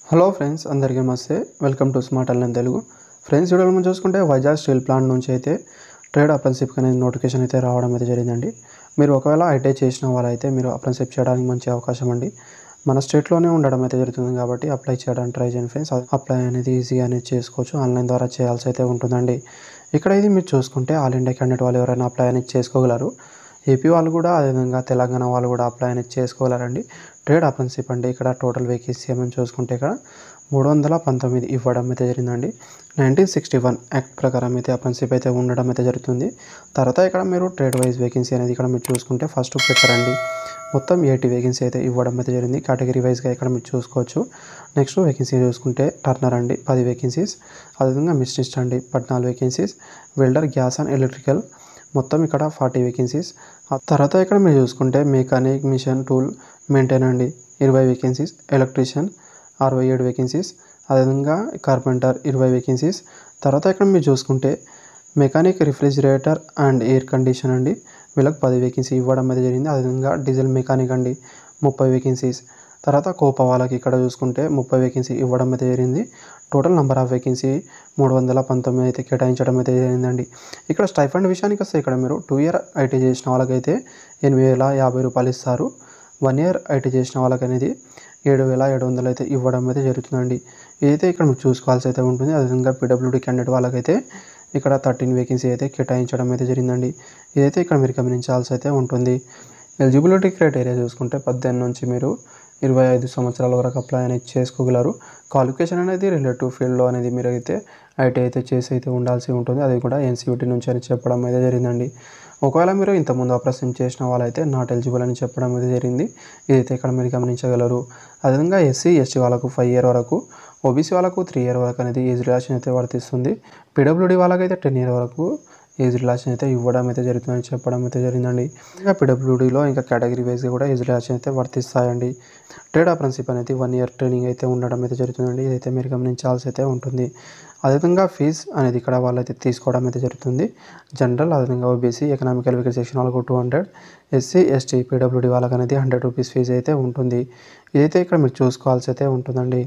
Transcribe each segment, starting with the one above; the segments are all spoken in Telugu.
హలో ఫ్రెండ్స్ అందరికీ నమస్తే welcome to smart Allan Telugu friends వీడియోలో మనం చూసుకుంటే వైజాగ్ స్టీల్ ప్లాంట్ నుంచి అయితే ట్రేడ్ అప్రెన్షిప్ అనేది నోటిఫికేషన్ అయితే రావడం అయితే జరిగిందండి మీరు ఒకవేళ ఐటీ చేసిన వాళ్ళైతే మీరు అప్రెన్షిప్ చేయడానికి మంచి అవకాశం అండి మన స్టేట్లోనే ఉండడం అయితే జరుగుతుంది కాబట్టి అప్లై చేయడానికి ట్రై చేయండి ఫ్రెండ్స్ అప్లై అనేది ఈజీగా అనేది చేసుకోవచ్చు ఆన్లైన్ ద్వారా చేయాల్సి అయితే ఉంటుందండి ఇక్కడ ఇది మీరు చూసుకుంటే ఆల్ ఇండియా క్యాండిడేట్ వాళ్ళు ఎవరైనా అప్లై అనేది చేసుకోగలరు ఏపీ వాళ్ళు కూడా అదేవిధంగా తెలంగాణ వాళ్ళు కూడా అప్లై అనేది చేసుకోగలరండి ట్రేడ్ అప్రెన్షిప్ అండి ఇక్కడ టోటల్ వేకెన్సీ ఏమని చూసుకుంటే ఇక్కడ మూడు వందల పంతొమ్మిది ఇవ్వడం అయితే జరిగిందండి నైన్టీన్ సిక్స్టీ వన్ యాక్ట్ ప్రకారం అయితే అప్రెన్షిప్ అయితే ఉండడం అయితే జరుగుతుంది తర్వాత ఇక్కడ మీరు ట్రేడ్ వైజ్ వేకెన్సీ అనేది ఇక్కడ మీరు చూసుకుంటే ఫస్ట్ పెట్టారండి మొత్తం ఎయిటీ వేకెన్సీ అయితే ఇవ్వడం అయితే జరిగింది కేటగిరీ వైజ్గా ఇక్కడ మీరు చూసుకోవచ్చు నెక్స్ట్ వేకెన్సీ చూసుకుంటే టర్నర్ అండి పది వేకెన్సీస్ అదేవిధంగా మిస్టిస్ట్ అండి పద్నాలుగు vacancies welder gas and electrical మొత్తం ఇక్కడ ఫార్టీ వేకెన్సీస్ ఆ తర్వాత ఇక్కడ మీరు చూసుకుంటే మెకానిక్ మిషన్ టూల్ మెయింటైన్ అండి ఇరవై వేకెన్సీస్ ఎలక్ట్రీషియన్ అరవై ఏడు వేకెన్సీస్ అదేవిధంగా కార్పెంటర్ ఇరవై వేకెన్సీస్ తర్వాత ఇక్కడ మీరు చూసుకుంటే mechanic refrigerator and air condition అండి వీళ్ళకి పది వేకెన్సీ ఇవ్వడం అయితే జరిగింది అదేవిధంగా డీజిల్ మెకానిక్ అండి ముప్పై వేకెన్సీస్ తర్వాత కోపా వాళ్ళకి ఇక్కడ చూసుకుంటే ముప్పై వేకెన్సీ ఇవ్వడం అయితే జరిగింది టోటల్ నెంబర్ ఆఫ్ వేకెన్సీ మూడు వందల పంతొమ్మిది అయితే కేటాయించడం అయితే జరిగిందండి ఇక్కడ స్టైఫండ్ విషయానికి వస్తే ఇక్కడ మీరు టూ ఇయర్ ఐటీ చేసిన వాళ్ళకైతే ఎనిమిది వేల యాభై రూపాయలు ఇస్తారు వన్ ఇయర్ ఐటీ చేసిన వాళ్ళకనేది ఏడు వేల ఏడు వందలు అయితే ఇవ్వడం అయితే జరుగుతుందండి ఇదైతే ఇక్కడ మీరు చూసుకోవాల్సి అయితే ఉంటుంది అదేవిధంగా పీడబ్ల్యూడీ క్యాండిడేట్ వాళ్ళకైతే ఇక్కడ థర్టీన్ వేకెన్సీ అయితే కేటాయించడం అయితే జరిగిందండి ఇదైతే ఇక్కడ మీరు గమనించాల్సి అయితే ఉంటుంది ఎలిజిబిలిటీ క్రైటీరియా చూసుకుంటే పద్దెనిమిది నుంచి మీరు ఇరవై ఐదు సంవత్సరాల వరకు అప్లై అనేది చేసుకోగలరు క్వాలిఫికేషన్ అనేది రిలేటివ్ ఫీల్డ్లో అనేది మీరు అయితే ఐటీ అయితే చేసి అయితే ఉండాల్సి ఉంటుంది అది కూడా ఎన్సీయూటీ నుంచి అని చెప్పడం అయితే జరిగిందండి ఒకవేళ మీరు ఇంతకుముందు అప్రసం చేసిన వాళ్ళైతే నాట్ ఎలిజిబుల్ అని చెప్పడం అయితే జరిగింది ఇదైతే ఇక్కడ మీరు గమనించగలరు అదేవిధంగా ఎస్సీ ఎస్టీ వాళ్ళకు ఫైవ్ ఇయర్ వరకు ఓబీసీ వాళ్ళకు త్రీ ఇయర్ వరకు అనేది ఏజ్ రిలాక్షన్ అయితే వర్తిస్తుంది పీడబ్ల్యూడీ వాళ్ళకైతే టెన్ ఇయర్ వరకు ఏజ్ రిలాక్షన్ అయితే ఇవ్వడం అయితే జరుగుతుందని చెప్పడం అయితే జరిగిందండి ఇంకా పీడబ్ల్యూడీలో ఇంకా కేటగిరీ వైజ్గా కూడా ఏజ్ రిలాక్షన్ అయితే వర్తిస్తాయండి ట్రేడ్ అప్రెన్షిప్ అనేది వన్ ఇయర్ ట్రైనింగ్ అయితే ఉండడం అయితే జరుగుతుందండి ఇదైతే మీరు గమనించాల్సి అయితే ఉంటుంది అదేవిధంగా ఫీజ్ అనేది ఇక్కడ వాళ్ళైతే తీసుకోవడం అయితే జరుగుతుంది జనరల్ అదేవిధంగా ఓబీసీ ఎకనామికల్ వీకర్ సెక్షన్ వాళ్ళకు two hundred SC ST PWD వాళ్ళకి అనేది హండ్రెడ్ రూపీస్ ఫీజు అయితే ఉంటుంది ఇదైతే ఇక్కడ మీరు చూసుకోవాల్సి అయితే ఉంటుందండి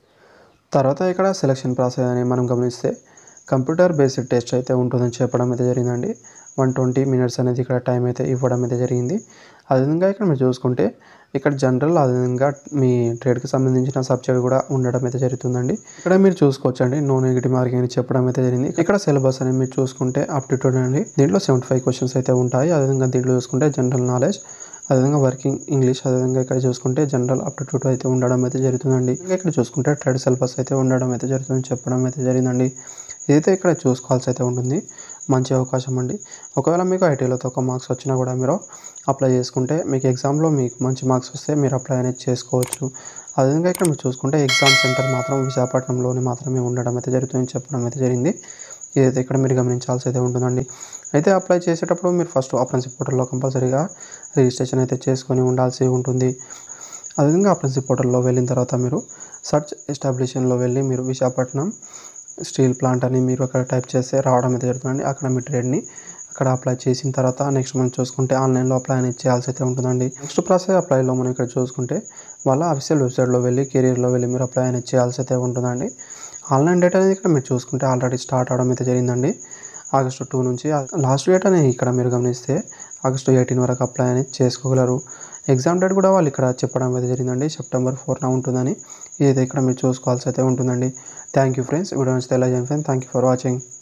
తర్వాత ఇక్కడ సెలక్షన్ ప్రాసెస్ అని మనం గమనిస్తే కంప్యూటర్ బేస్డ్ టెస్ట్ అయితే ఉంటుందని చెప్పడం అయితే జరిగిందండి వన్ ట్వంటీ మినిట్స్ అనేది ఇక్కడ టైం అయితే ఇవ్వడం అయితే జరిగింది అదేవిధంగా ఇక్కడ మీరు చూసుకుంటే ఇక్కడ జనరల్ అదేవిధంగా మీ ట్రేడ్కి సంబంధించిన సబ్జెక్ట్ కూడా ఉండడం అయితే జరుగుతుందండి ఇక్కడ మీరు చూసుకోవచ్చు అండి నో నెగిటివ్ మార్కింగ్ అని చెప్పడం అయితే జరిగింది ఇక్కడ సిలబస్ అనేది మీరు చూసుకుంటే అప్టిట్యూడ్ అండి దీంట్లో సెవెంటీ ఫైవ్ క్వశ్చన్స్ అయితే ఉంటాయి అదేవిధంగా దీంట్లో చూసుకుంటే జనరల్ నాలెడ్జ్ అదేవిధంగా వర్కింగ్ ఇంగ్లీష్ అదేవిధంగా ఇక్కడ చూసుకుంటే జనరల్ అప్టిట్యూడ్ అయితే ఉండడం అయితే జరుగుతుందండి ఇంకా ఇక్కడ చూసుకుంటే ట్రేడ్ సిలబస్ అయితే ఉండడం అయితే జరుగుతుంది చెప్పడం అయితే జరిగిందండి ఇదైతే ఇక్కడ చూసుకోవాల్సి అయితే ఉంటుంది మంచి అవకాశం అండి ఒకవేళ మీకు ఐటీలో తక్కువ మార్క్స్ వచ్చినా కూడా మీరు అప్లై చేసుకుంటే మీకు ఎగ్జామ్లో మీకు మంచి మార్క్స్ వస్తే మీరు అప్లై అనేది చేసుకోవచ్చు అదేవిధంగా ఇక్కడ మీరు చూసుకుంటే ఎగ్జామ్ సెంటర్ మాత్రం విశాఖపట్నంలోనే మాత్రమే ఉండడం అయితే జరుగుతుందని చెప్పడం అయితే జరిగింది ఇదైతే ఇక్కడ మీరు గమనించాల్సి అయితే ఉంటుందండి అయితే అప్లై చేసేటప్పుడు మీరు ఫస్ట్ అప్రెన్సిప్ పోర్టల్లో కంపల్సరీగా రిజిస్ట్రేషన్ అయితే చేసుకొని ఉండాల్సి ఉంటుంది అదేవిధంగా అప్రెన్సిప్ పోర్టల్లో వెళ్ళిన తర్వాత మీరు సర్చ్ ఎస్టాబ్లిషన్లో వెళ్ళి మీరు విశాఖపట్నం స్టీల్ ప్లాంట్ అని మీరు అక్కడ టైప్ చేస్తే రావడం అయితే జరుగుతుందండి అక్కడ మీ ట్రేడ్ని అక్కడ అప్లై చేసిన తర్వాత నెక్స్ట్ మనం చూసుకుంటే ఆన్లైన్లో అప్లై అనేది చేయాల్సి అయితే ఉంటుందండి నెక్స్ట్ ప్రాసెస్ అప్లైలో మనం ఇక్కడ చూసుకుంటే వాళ్ళ అఫీషియల్ వెబ్సైట్లో వెళ్ళి కెరీర్లో వెళ్ళి మీరు అప్లై అనేది చేయాల్సి అయితే ఉంటుందండి ఆన్లైన్ డేట్ అనేది ఇక్కడ మీరు చూసుకుంటే ఆల్రెడీ స్టార్ట్ అవడం అయితే జరిగిందండి ఆగస్టు టూ నుంచి లాస్ట్ డేట్ అనేది ఇక్కడ మీరు గమనిస్తే ఆగస్టు ఎయిటీన్ వరకు అప్లై అనేది చేసుకోగలరు ఎగ్జామ్ డేట్ కూడా వాళ్ళు ఇక్కడ చెప్పడం అయితే జరిగిందండి సెప్టెంబర్ ఫోర్న ఉంటుందని ఇదైతే ఇక్కడ మీరు చూసుకోవాల్సి అయితే ఉంటుందండి థ్యాంక్ యూ ఫ్రెండ్స్ వీడియో నచ్చితే ఎలా చేయండి friends thank you for watching